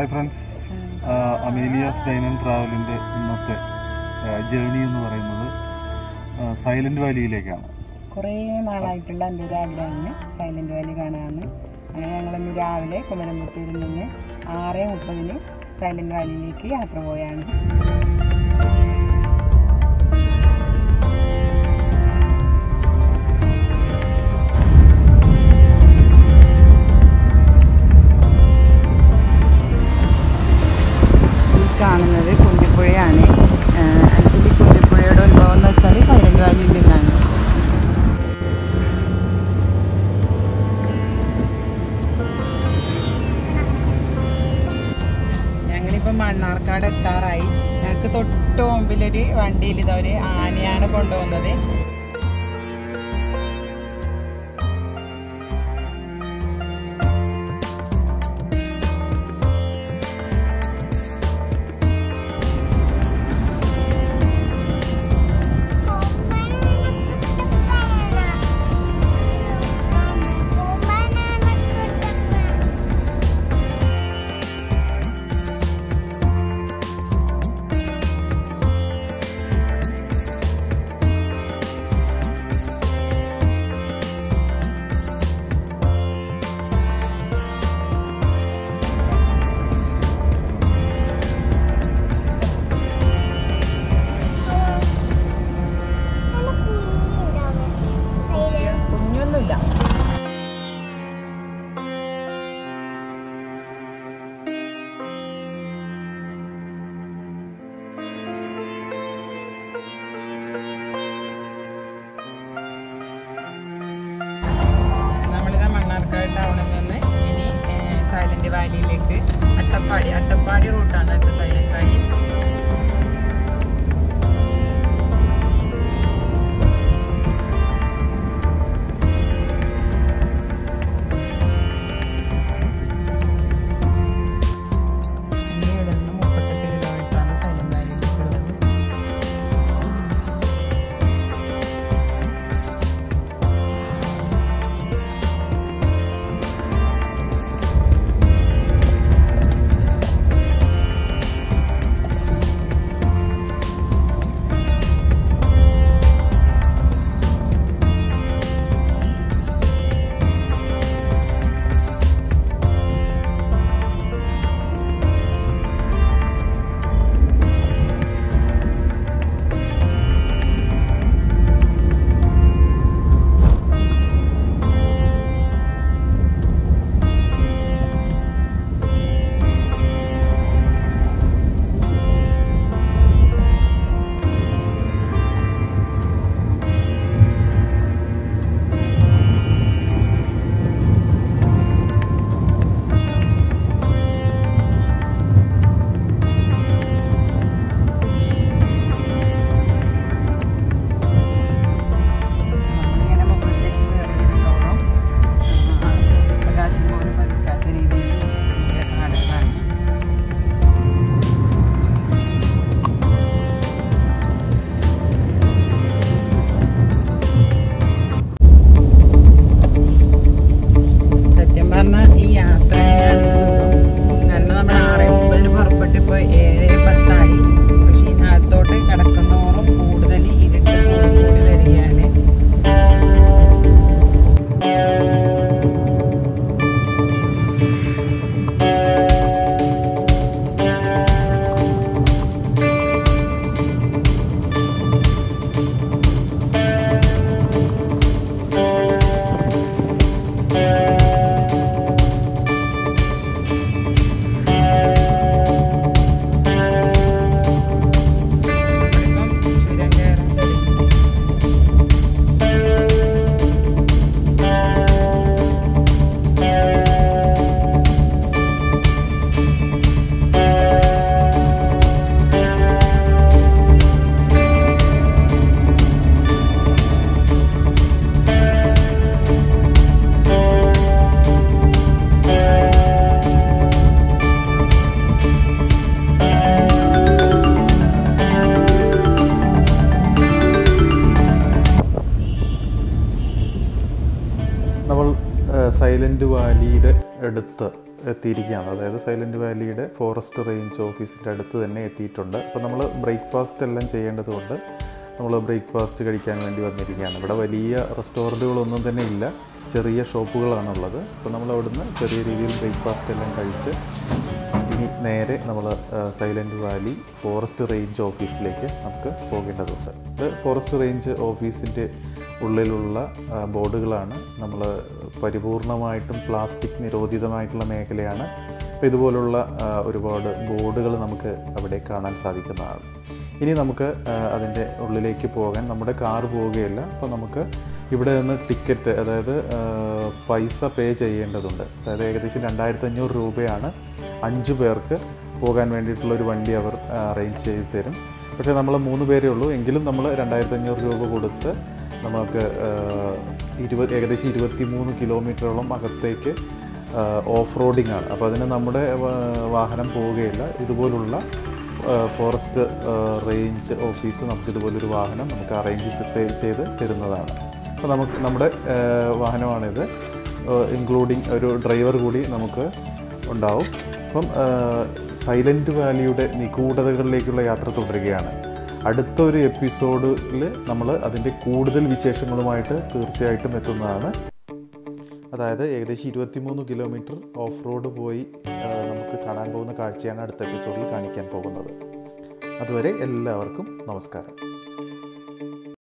friends Amelia Stein and ട്രാവലിൻ്റെ ഇന്നത്തെ journey എന്ന് പറയുന്നത് സൈലന്റ് വാലിയിലേക്കാണ് കുറേ നാളായിട്ടുള്ള എൻ്റെ ഒരു ആഗ്രഹമാണ് സൈലന്റ് വാലി കാണാമെന്ന് അങ്ങനെ ഞങ്ങളിന്ന് രാവിലെ കുമരമ്പത്തൂരിൽ നിന്ന് ആറ് മുപ്പതിന് സൈലന്റ് വാലിയിലേക്ക് യാത്ര പോയാണ് ഈ കാണുന്നത് കുണ്ടിപ്പുഴയാണ് ആക്ച്വലി കുണ്ടിപ്പുഴയുടെ ഉത്ഭവം എന്ന് വെച്ചാൽ സൈലന്റ് വാലിയിൽ നിന്നാണ് ഞങ്ങളിപ്പോൾ മണ്ണാർക്കാട് എത്താറായി ഞങ്ങൾക്ക് തൊട്ട് മുമ്പിലൊരു വണ്ടിയിൽ ഇതൊരു ആനയാണ് കൊണ്ടുപോകുന്നത് കുഞ്ഞൊന്നുമില്ല നമ്മളിതാ മണ്ണാർക്കാട് ടൗണിൽ നിന്ന് ഇനി സൈലന്റ് വാലിയിലേക്ക് അട്ടപ്പാടി അട്ടപ്പാടി റൂട്ടാണ് കേട്ടോ സൈലന്റ് വാലി ഇനി ഇവിടെ നിന്ന് മുപ്പത്തെട്ട് കിലോമീറ്ററാണ് സൈലന്റ് വാലിയിലേക്കുള്ളത് നമ്മളിങ്ങനെ മുകളിലേക്ക് കയറി വരുന്നതോറും ആ, സൂര്യപ്രകാശം പോലും പതിക്കാത്ത രീതിയിൽ വലിയ കാടുകളാണ് സത്യം പറഞ്ഞാൽ ഈ യാത്ര തന്നെയാണ് സുഖം കാരണം നമ്മൾ ആറ് മുപ്പതിന് പുറപ്പെട്ട് ഇപ്പോൾ ഏഴ് പത്തായി പക്ഷേ ഇതിനകത്തോട്ട് കിടക്കുന്നോറും കൂടുതൽ ഇരുട്ട് കൂടി കൂടി വരികയാണ് ഇപ്പം ചുരം കയറാൻ തുടങ്ങി നമ്മൾ സൈലന്റ് വാലിയുടെ അടുത്ത് എത്തിയിരിക്കുകയാണ് അതായത് സൈലൻറ്റ് വാലിയുടെ ഫോറസ്റ്റ് റേഞ്ച് ഓഫീസിൻ്റെ അടുത്ത് തന്നെ എത്തിയിട്ടുണ്ട് അപ്പോൾ നമ്മൾ ബ്രേക്ക്ഫാസ്റ്റ് എല്ലാം ചെയ്യേണ്ടതുകൊണ്ട് നമ്മൾ ബ്രേക്ക്ഫാസ്റ്റ് കഴിക്കാൻ വേണ്ടി വന്നിരിക്കുകയാണ് ഇവിടെ വലിയ റെസ്റ്റോറൻറ്റുകളൊന്നും തന്നെ ഇല്ല ചെറിയ ഷോപ്പുകളാണുള്ളത് അപ്പോൾ നമ്മൾ അവിടുന്ന് ചെറിയ രീതിയിൽ ബ്രേക്ക്ഫാസ്റ്റ് എല്ലാം കഴിച്ച് ഇനി നേരെ നമ്മൾ സൈലൻറ്റ് വാലി ഫോറസ്റ്റ് റേഞ്ച് ഓഫീസിലേക്ക് നമുക്ക് പോകേണ്ടതുണ്ട് ഇത് ഫോറസ്റ്റ് റേഞ്ച് ഓഫീസിൻ്റെ ഉള്ളിലുള്ള ആ, ബോർഡുകളാണ് നമ്മൾ പരിപൂർണമായിട്ടും പ്ലാസ്റ്റിക് നിരോധിതമായിട്ടുള്ള മേഖലയാണ് അപ്പോൾ ഇതുപോലുള്ള ആ, ഒരുപാട് ബോർഡുകൾ നമുക്ക് അവിടെ കാണാൻ സാധിക്കുന്നതാണ് ഇനി നമുക്ക് ആ, അതിൻ്റെ ഉള്ളിലേക്ക് പോകാൻ നമ്മുടെ കാർ പോവുകയില്ല അപ്പോൾ നമുക്ക് ഇവിടെ നിന്ന് ടിക്കറ്റ് അതായത് ആ, പൈസ പേ ചെയ്യേണ്ടതുണ്ട് അതായത് ഏകദേശം രണ്ടായിരത്തി അഞ്ഞൂറ് രൂപയാണ് അഞ്ച് പേർക്ക് പോകാൻ വേണ്ടിയിട്ടുള്ള ഒരു വണ്ടി അവർ അറേഞ്ച് ചെയ്ത് തരും പക്ഷേ നമ്മൾ മൂന്ന് പേരേ ഉള്ളൂ എങ്കിലും നമ്മൾ രണ്ടായിരത്തി അഞ്ഞൂറ് രൂപ കൊടുത്ത് നമുക്ക് ആ, ഇരുപത് ഏകദേശം ഇരുപത്തി മൂന്ന് കിലോമീറ്ററോളം അകത്തേക്ക് ഓഫ് റോഡിംഗ് ആണ് അപ്പോൾ അതിന് നമ്മുടെ ആ, വാഹനം പോവുകയില്ല ഇതുപോലുള്ള ആ, ഫോറസ്റ്റ് ആ, റേഞ്ച് ഓഫീസ് നമുക്ക് ഇതുപോലൊരു വാഹനം നമുക്ക് അറേഞ്ച് ചെയ്ത് ചെയ്ത് തരുന്നതാണ് അപ്പോൾ നമുക്ക് നമ്മുടെ ആ, വാഹനമാണിത് ഇൻക്ലൂഡിങ് ഒരു ഡ്രൈവർ കൂടി നമുക്ക് ഉണ്ടാവും അപ്പം സൈലൻറ്റ് വാലിയുടെ നിഗൂഢതകളിലേക്കുള്ള യാത്ര തുടരുകയാണ് അടുത്ത ഒരു എപ്പിസോഡിൽ നമ്മൾ അതിൻ്റെ കൂടുതൽ വിശേഷങ്ങളുമായിട്ട് തീർച്ചയായിട്ടും എത്തുന്നതാണ് അതായത് ഏകദേശം ഇരുപത്തിമൂന്ന് കിലോമീറ്റർ ഓഫ് റോഡ് പോയി ആ, നമുക്ക് കാണാൻ പോകുന്ന കാഴ്ചയാണ് അടുത്ത എപ്പിസോഡിൽ കാണിക്കാൻ പോകുന്നത് അതുവരെ എല്ലാവർക്കും നമസ്കാരം